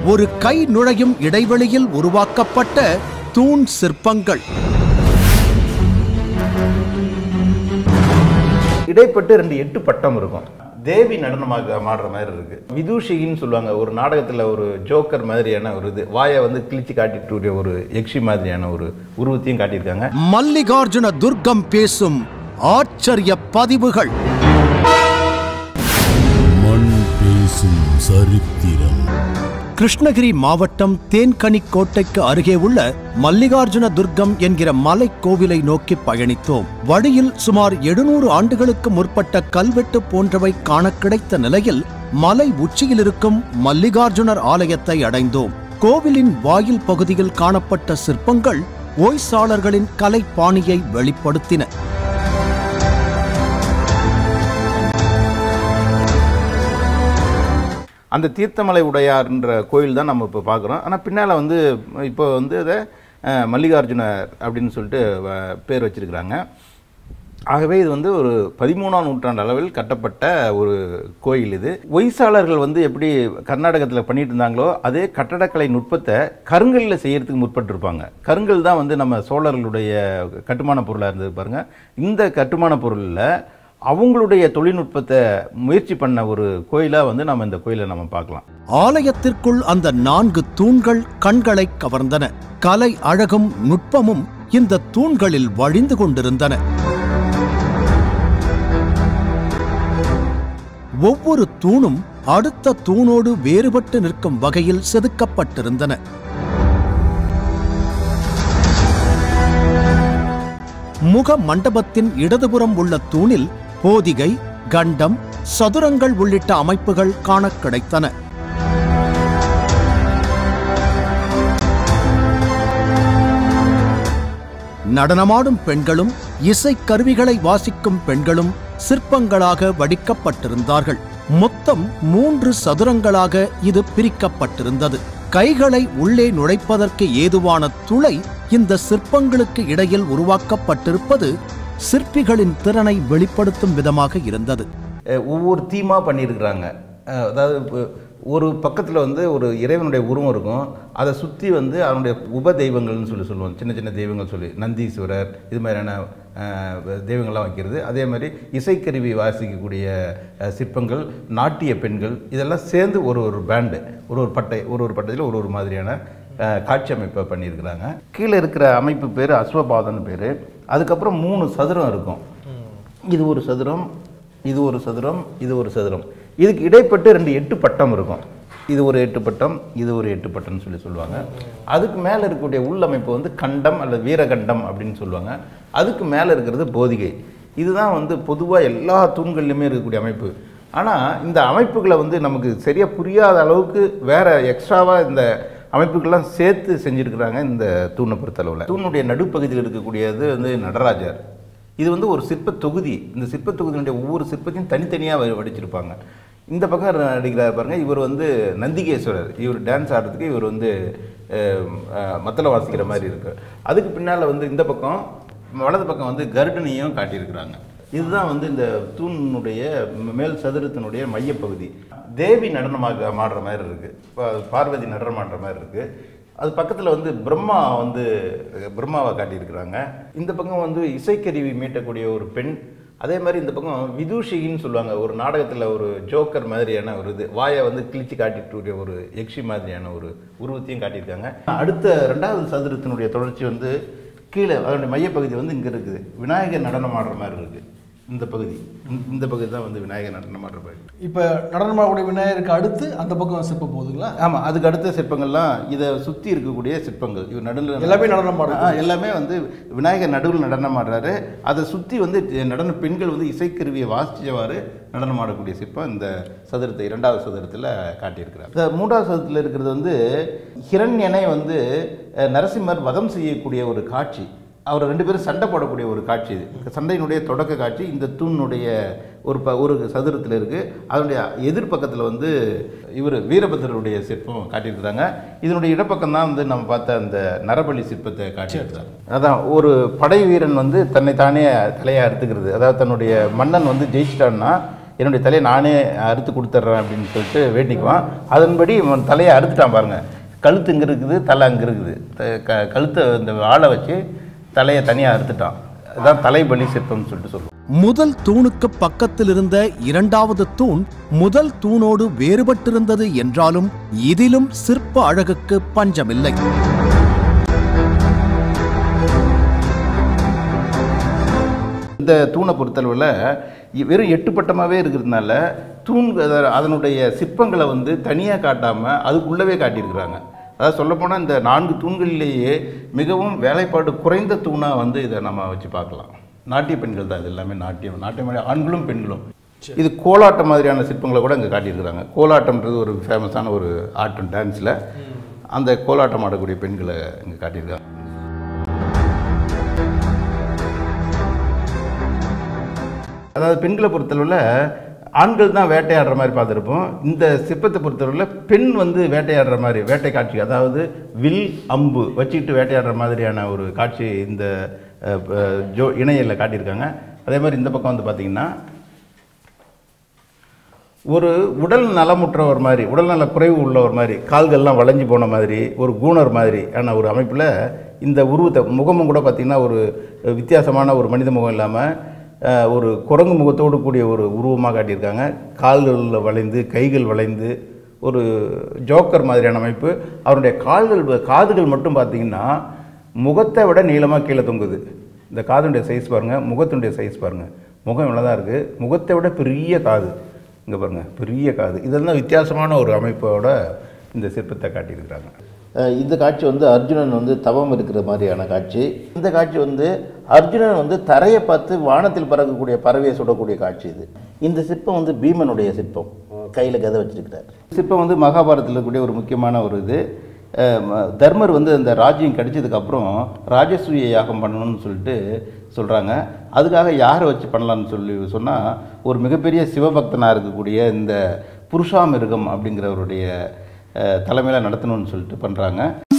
ஒரு கை நுழையும் இடைவெளியில் உருவாக்கப்பட்ட தூண் சிற்பங்கள் இடைப்பட்டு ரெண்டு எட்டு பட்டம் இருக்கும் தேவி நடனமாக மாடுற மாதிரி இருக்கு விதூஷிகின்னு சொல்லுவாங்க ஒரு நாடகத்துல ஒரு ஜோக்கர் மாதிரியான ஒரு இது வாயை வந்து கிழிச்சு காட்டிட்டு ஒரு யக்ஷி மாதிரியான ஒரு உருவத்தையும் காட்டியிருக்காங்க மல்லிகார்ஜுன துர்க்கம் பேசும் ஆச்சரிய பதிவுகள் மண் பேசும் சரித்திரம் கிருஷ்ணகிரி மாவட்டம் தேன்கனி கோட்டைக்கு அருகே உள்ள மல்லிகார்ஜுன துர்க்கம் என்கிற மலைக் கோவிலை நோக்கி பயணித்தோம் வழியில் சுமார் எழுநூறு ஆண்டுகளுக்கு முற்பட்ட கல்வெட்டு போன்றவை காண கிடைத்த நிலையில் மலை உச்சியில் இருக்கும் மல்லிகார்ஜுனர் ஆலயத்தை அடைந்தோம் கோவிலின் வாயில் பகுதியில் காணப்பட்ட சிற்பங்கள் ஓய்சாளர்களின் கலை பாணியை வெளிப்படுத்தின அந்த தீர்த்தமலை உடையார்ன்ற கோயில் தான் நம்ம இப்போ பார்க்குறோம் ஆனால் பின்னால் வந்து இப்போ வந்து அதை அஹ், மல்லிகார்ஜுனர் அப்படின்னு சொல்லிட்டு வ- பேர் வச்சிருக்கிறாங்க ஆகவே இது வந்து ஒரு பதிமூணாம் நூற்றாண்டு அளவில் கட்டப்பட்ட ஒரு கோயில் இது ஒய்சாளர்கள் வந்து எப்படி கர்நாடகத்தில் பண்ணிட்டு இருந்தாங்களோ அதே கட்டடக்கலை நுட்பத்தை கருங்கல்லில் செய்யறதுக்கு முற்பட்டிருப்பாங்க கருங்கல் தான் வந்து நம்ம சோழர்களுடைய கட்டுமான பொருளாக இருந்தது பாருங்க இந்த கட்டுமான பொருளில் அவங்களுடைய தொழில்நுட்பத்தை முயற்சி பண்ண ஒரு கோயிலாக வந்து நம்ம இந்த கோயிலை நம்ம பார்க்கலாம் ஆலயத்திற்குள் அந்த நான்கு தூண்கள் கண்களை கவர்ந்தன கலை அழகும் நுட்பமும் இந்த தூண்களில் வழிந்து கொண்டிருந்தன ஒவ்வொரு தூணும் அடுத்த தூணோடு வேறுபட்டு நிற்கும் வகையில் செதுக்கப்பட்டிருந்தன முக மண்டபத்தின் இடதுபுறம் உள்ள தூணில் போதிகை கண்டம் சதுரங்கள் உள்ளிட்ட அமைப்புகள் காணக் கிடைத்தன நடனமாடும் பெண்களும் இசைக்கருவிகளை வாசிக்கும் பெண்களும் சிற்பங்களாக வடிக்கப்பட்டிருந்தார்கள் மொத்தம் மூன்று சதுரங்களாக இது பிரிக்கப்பட்டிருந்தது கைகளை உள்ளே நுழைப்பதற்கு ஏதுவான துளை இந்த சிற்பங்களுக்கு இடையில் உருவாக்கப்பட்டிருப்பது சிற்பிகளின் திறனை வெளிப்படுத்தும் விதமாக இருந்தது அஹ் ஒவ்வொரு தீமாக பண்ணியிருக்கிறாங்க அஹ் அதாவது இப்போ ஒரு பக்கத்தில் வந்து ஒரு இறைவனுடைய உருவம் இருக்கும் அதை சுற்றி வந்து அவனுடைய உப தெய்வங்கள்னு சொல்லி சொல்லுவோம் சின்ன சின்ன தெய்வங்கள் சொல்லி நந்தீஸ்வரர் இது மாதிரியான அஹ், தெய்வங்கள்லாம் வைக்கிறது அதே மாதிரி இசைக்கருவி வாசிக்கக்கூடிய அஹ், சிற்பங்கள் நாட்டிய பெண்கள் இதெல்லாம் சேர்ந்து ஒரு ஒரு பேண்டு ஒரு ஒரு பட்டை ஒரு ஒரு பட்டத்தில் ஒரு ஒரு மாதிரியான அஹ், காட்சி அமைப்பை பண்ணியிருக்கிறாங்க கீழே இருக்கிற அமைப்பு பேர் அஸ்வபாதன் பேர் அதுக்கப்புறம் மூணு சதுரம் இருக்கும் இது ஒரு சதுரம் இது ஒரு சதுரம் இது ஒரு சதுரம் இதுக்கு இடைப்பட்டு ரெண்டு எட்டு பட்டம் இருக்கும் இது ஒரு எட்டு பட்டம் இது ஒரு எட்டு பட்டம்னு சொல்லி சொல்லுவாங்க அதுக்கு மேலே இருக்கக்கூடிய உள்ளமைப்பு வந்து கண்டம் அல்லது வீரகண்டம் அப்படின்னு சொல்லுவாங்க அதுக்கு மேலே இருக்கிறது போதிகை இதுதான் வந்து பொதுவாக எல்லா தூண்கள்லையுமே இருக்கக்கூடிய அமைப்பு ஆனால் இந்த அமைப்புகளை வந்து நமக்கு சரியாக புரியாத அளவுக்கு வேற எக்ஸ்ட்ராவாக இந்த அமைப்புகள்லாம் சேர்த்து செஞ்சுருக்கிறாங்க இந்த தூணை பொறுத்தளவில் தூணுடைய நடுப்பகுதியில் இருக்கக்கூடியது வந்து நடராஜர் இது வந்து ஒரு சிற்ப தொகுதி இந்த சிற்ப தொகுதியினுடைய ஒவ்வொரு சிற்பத்தையும் தனித்தனியாக வடிச்சிருப்பாங்க இந்த பக்கம் நடிக்கிறார் பாருங்க இவர் வந்து நந்திகேஸ்வரர் இவர் டான்ஸ் ஆடுறதுக்கு இவர் வந்து அஹ், அஹ், மத்தளம் வாசிக்கிற மாதிரி இருக்கு அதுக்கு பின்னால் வந்து இந்த பக்கம் வலது பக்கம் வந்து கருடனையும் காட்டியிருக்கிறாங்க இதுதான் வந்து இந்த தூணினுடைய மேல் சதுரத்தினுடைய மையப்பகுதி தேவி நடனமாக மாடுற மாதிரி இருக்கு பா- பார்வதி நடனம் ஆடுற மாதிரி இருக்கு அது பக்கத்தில் வந்து பிரம்மா வந்து பிரம்மாவை காட்டியிருக்கிறாங்க இந்த பக்கம் வந்து இசைக்கருவி மீட்டக்கூடிய ஒரு பெண் அதே மாதிரி இந்த பக்கம் விதூஷிகின்னு சொல்லுவாங்க ஒரு நாடகத்தில் ஒரு ஜோக்கர் மாதிரியான ஒரு இது வாயை வந்து கிழிச்சு காட்டிட்டு ஒரு யக்ஷி மாதிரியான ஒரு உருவத்தையும் காட்டியிருக்காங்க அடுத்த ரெண்டாவது சதுரத்தினுடைய தொடர்ச்சி வந்து கீழே அதனுடைய மையப்பகுதி வந்து இங்கே இருக்குது விநாயகர் நடனம் ஆடுற மாதிரி இருக்குது இந்த பகுதி இந்த- இந்த பகுதி தான் வந்து விநாயகர் நடனம் ஆடுற பகுதி இப்போ நடனமாடக்கூடிய விநாயகருக்கு அடுத்து அந்த பக்கம் சிற்பம் போகுதுங்களா ஆமாம் அதுக்கு அடுத்த சிற்பங்கள்லாம் இதை சுற்றி இருக்கக்கூடிய சிற்பங்கள் இவர் நடுவில் எல்லாமே நடனம் ஆடுறது. ஆ, எல்லாமே வந்து விநாயகர் நடுவில் நடனம் ஆடுறாரு அதை சுற்றி வந்து நடன பெண்கள் வந்து இசைக்கருவியை வாசிச்சவாறு நடனம் ஆடக்கூடிய சிற்பம் இந்த சதுரத்தை இரண்டாவது சதுரத்தில் காட்டியிருக்கிறார் இந்த மூன்றாவது சதுரத்தில் இருக்கிறது வந்து ஹிரண்யனை வந்து அஹ், நரசிம்மர் வதம் செய்யக்கூடிய ஒரு காட்சி அவர் ரெண்டு பேரும் சண்டை போடக்கூடிய ஒரு காட்சி இது சண்டையினுடைய தொடக்க காட்சி இந்த தூணுடைய ஒரு ப ஒரு சதுரத்தில் இருக்குது அதனுடைய எதிர்பக்கத்தில் வந்து இவர் வீரபத்ரருடைய சிற்பம் காட்டியிருக்கிறாங்க இதனுடைய இடப்பக்கம் தான் வந்து நம்ம பார்த்த அந்த நரபலி சிற்பத்தை காட்டியிருக்கிறாங்க அதான் ஒரு படை வீரன் வந்து தன்னை தானே தலையை அறுத்துக்கிறது அதாவது தன்னுடைய மன்னன் வந்து ஜெயிச்சிட்டான்னா என்னுடைய தலையை நானே அறுத்து கொடுத்துட்றேன் அப்படின்னு சொல்லிட்டு வேண்டிக்குவான் அதன்படி இவன் தலையை அறுத்துட்டான் பாருங்க கழுத்து இங்கே இருக்குது தலை அங்கே இருக்குது த- க கழுத்தை இந்த ஆளை வச்சு தலையை தனியாக அறுத்துட்டான் அதுதான் தலைபலி சிற்பம்னு சொல்லிட்டு சொல்லுவோம் முதல் தூணுக்கு பக்கத்தில் இருந்த இரண்டாவது தூண் முதல் தூணோடு வேறுபட்டிருந்தது என்றாலும் இதிலும் சிற்ப அழகுக்கு பஞ்சமில்லை இந்த தூணை பொறுத்தளவில் இ- வெறும் எட்டு பட்டமாகவே இருக்கிறதுனால தூண் அத- அதனுடைய சிற்பங்களை வந்து தனியாக காட்டாமல் அதுக்குள்ளவே காட்டியிருக்கிறாங்க அதாவது சொல்லப்போனால் இந்த நான்கு தூண்களிலேயே மிகவும் வேலைப்பாடு குறைந்த தூணாக வந்து இதை நம்ம வச்சு பார்க்கலாம் நாட்டிய பெண்கள் தான் இது எல்லாமே நாட்டியம் நாட்டியம் ஆண்களும் பெண்களும் இது கோலாட்டம் மாதிரியான சிற்பங்களை கூட இங்கே காட்டியிருக்கிறாங்க கோலாட்டம்ன்றது ஒரு ஃபேமஸான ஒரு ஆட்டம் டான்ஸில் அந்த கோலாட்டம் ஆடக்கூடிய பெண்களை இங்கே காட்டியிருக்காங்க அதாவது பெண்களை பொறுத்தளவில் ஆண்கள் தான் வேட்டையாடுற மாதிரி பார்த்துருப்போம் இந்த சிற்பத்தை பொறுத்தளவில் பெண் வந்து வேட்டையாடுற மாதிரி வேட்டை காட்சி அதாவது வில் அம்பு வச்சுக்கிட்டு வேட்டையாடுற மாதிரியான ஒரு காட்சி இந்த அஹ், அஹ், ஜோ இணையில் காட்டியிருக்காங்க அதே மாதிரி இந்த பக்கம் வந்து பார்த்திங்கன்னா ஒரு உடல் நலமுற்றவர் மாதிரி உடல்நல குறைவு உள்ளவர் மாதிரி கால்கள்லாம் வளைஞ்சு போன மாதிரி ஒரு கூணர் மாதிரி ஆன ஒரு அமைப்பில் இந்த உருவத்தை முகமும் கூட பார்த்திங்கன்னா ஒரு வித்தியாசமான ஒரு மனித முகம் இல்லாமல் ஒரு குரங்கு முகத்தோடு கூடிய ஒரு உருவமாக காட்டியிருக்காங்க கால்களில் வளைந்து கைகள் வளைந்து ஒரு ஜோக்கர் மாதிரியான அமைப்பு அவருடைய கால்கள் காதுகள் மட்டும் பார்த்திங்கன்னா முகத்தை விட நீளமாக கீழே தொங்குது இந்த காதுடைய சைஸ் பாருங்கள் முகத்தினுடைய சைஸ் பாருங்கள் முகம் இவ்வளோ தான் இருக்குது முகத்தை விட பெரிய காது இங்கே பாருங்க பெரிய காது இதெல்லாம் வித்தியாசமான ஒரு அமைப்போட இந்த சிற்பத்தை காட்டியிருக்கிறாங்க அஹ் இந்த காட்சி வந்து அர்ஜுனன் வந்து தவம் இருக்கிற மாதிரியான காட்சி இந்த காட்சி வந்து அர்ஜுனன் வந்து தரையை பார்த்து வானத்தில் பறக்கக்கூடிய பறவையை சுடக்கூடிய காட்சி இது இந்த சிற்பம் வந்து பீமனுடைய சிற்பம் கையில் கதை வச்சிருக்கிறார் சிற்பம் வந்து மகாபாரதத்தில் இருக்கக்கூடிய ஒரு முக்கியமான ஒரு இது அஹ் ம- தர்மர் வந்து அந்த ராஜ்யம் கிடைச்சதுக்கப்புறம் ராஜசூய யாகம் பண்ணணும்னு சொல்லிட்டு சொல்கிறாங்க அதுக்காக யாரை வச்சு பண்ணலாம்னு சொல்லி சொன்னால் ஒரு மிகப்பெரிய சிவபக்தனாக இருக்கக்கூடிய இந்த புருஷாமிருகம் அப்படிங்கிறவருடைய தலைமையில் நடத்தணும்னு சொல்லிட்டு பண்ணுறாங்க